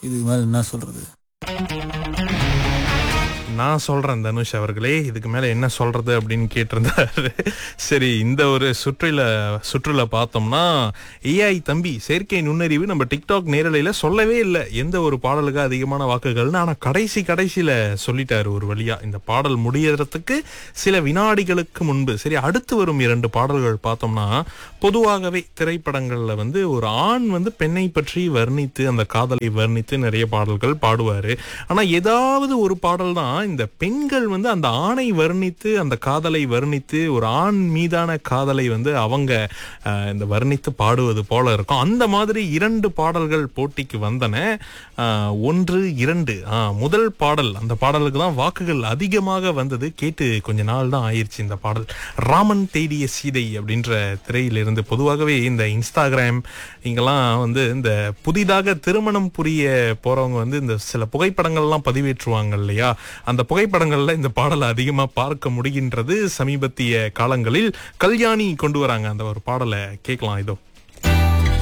இதுக்கு மேலே என்ன சொல்கிறது நான் சொல்றேன் தனுஷ் அவர்களே இதுக்கு மேல என்ன சொல்றது அப்படின்னு கேட்டிருந்தாரு சரி இந்த ஒரு சுற்றுல சுற்றுல பார்த்தோம்னா ஏஐ தம்பி செயற்கை நுண்ணறிவு நம்ம டிக்டாக் நேரலையில சொல்லவே இல்லை எந்த ஒரு பாடலுக்கு அதிகமான வாக்குகள்னு ஆனா கடைசி கடைசியில சொல்லிட்டாரு ஒரு வழியா இந்த பாடல் முடியறதுக்கு சில வினாடிகளுக்கு முன்பு சரி அடுத்து வரும் இரண்டு பாடல்கள் பார்த்தோம்னா பொதுவாகவே திரைப்படங்கள்ல வந்து ஒரு ஆண் வந்து பெண்ணை பற்றி வர்ணித்து அந்த காதலை வர்ணித்து நிறைய பாடல்கள் பாடுவாரு ஆனா ஏதாவது ஒரு பாடல் தான் இந்த பெண்கள் வந்து அந்த ஆணை வர்ணித்து அந்த காதலை வர்ணித்து ஒரு ஆண் மீதான காதலை வந்து அவங்க அஹ், இந்த வர்ணித்து பாடுவது போல இருக்கும் அந்த மாதிரி இரண்டு பாடல்கள் போட்டிக்கு வந்தன அஹ், ஒன்று இரண்டு ஆஹ், முதல் பாடல் அந்த பாடலுக்கு தான் வாக்குகள் அதிகமாக வந்தது கேட்டு கொஞ்ச நாள் தான் ஆயிருச்சு இந்த பாடல் ராமன் தேடிய சீதை அப்படின்ற திரையிலிருந்து பொதுவாகவே இந்த இன்ஸ்டாகிராம் இங்கெல்லாம் வந்து இந்த புதிதாக திருமணம் புரிய போறவங்க வந்து இந்த சில புகைப்படங்கள்லாம் பதிவேற்றுவாங்க இல்லையா அந்த புகைப்படங்கள்ல இந்த பாடலை அதிகமா பார்க்க முடிகின்றது சமீபத்திய காலங்களில் கல்யாணி கொண்டு வராங்க அந்த ஒரு பாடலை கேட்கலாம் இதோ